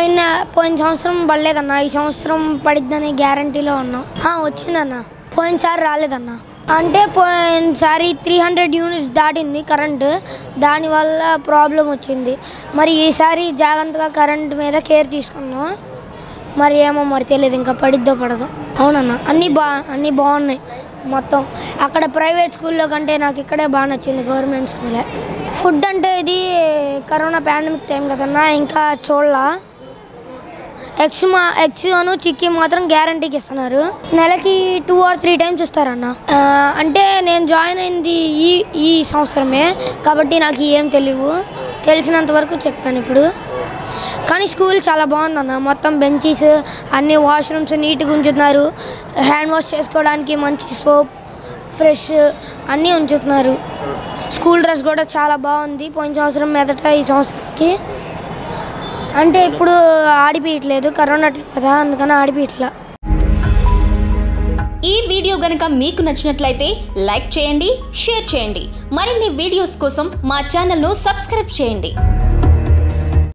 పోయిన పోయిన సంవత్సరం పడలేదన్న ఈ సంవత్సరం పడిద్దని గ్యారంటీలో ఉన్నాం ఆ, వచ్చిందన్న పోయినసారి రాలేదన్న అంటే పోయినసారి త్రీ హండ్రెడ్ యూనిట్స్ దాటింది కరెంటు దానివల్ల ప్రాబ్లం వచ్చింది మరి ఈసారి జాగ్రత్తగా కరెంట్ మీద కేర్ తీసుకున్నాం మరి ఏమో మరి తెలియదు ఇంకా పడిద్దో పడదో అవునన్న అన్నీ బా అన్నీ బాగున్నాయి మొత్తం అక్కడ ప్రైవేట్ స్కూల్లో కంటే నాకు ఇక్కడే బాగా నచ్చింది గవర్నమెంట్ స్కూలే ఫుడ్ అంటే ఇది కరోనా పాండమిక్ టైం కదన్నా ఇంకా చూడలా ఎగ్స్ మా ఎగ్స్ అను చిక్కీ మాత్రం గ్యారంటీకి ఇస్తున్నారు నెలకి టూ ఆర్ త్రీ టైమ్స్ ఇస్తారన్న ఆ, అంటే నేను జాయిన్ అయింది ఈ ఈ సంవత్సరమే కాబట్టి నాకు ఏం తెలియవు తెలిసినంత వరకు చెప్పాను ఇప్పుడు కానీ స్కూల్ చాలా బాగుందన్న మొత్తం బెంచీస్ అన్ని వాష్రూమ్స్ నీట్గా ఉంచుతున్నారు హ్యాండ్ వాష్ చేసుకోవడానికి మంచి సోప్ ఫ్రెష్ అన్నీ ఉంచుతున్నారు స్కూల్ డ్రెస్ కూడా చాలా బాగుంది పోయిన సంవత్సరం మీదట ఈ సంవత్సరంకి అంటే ఇప్పుడు ఆడిపియట్లేదు కరోనా టైం కదా అందుకని ఆడిపియట్లా ఈ వీడియో గనుక మీకు నచ్చినట్లయితే లైక్ చేయండి షేర్ చేయండి మరిన్ని వీడియోస్ కోసం మా ఛానల్ను సబ్స్క్రైబ్ చేయండి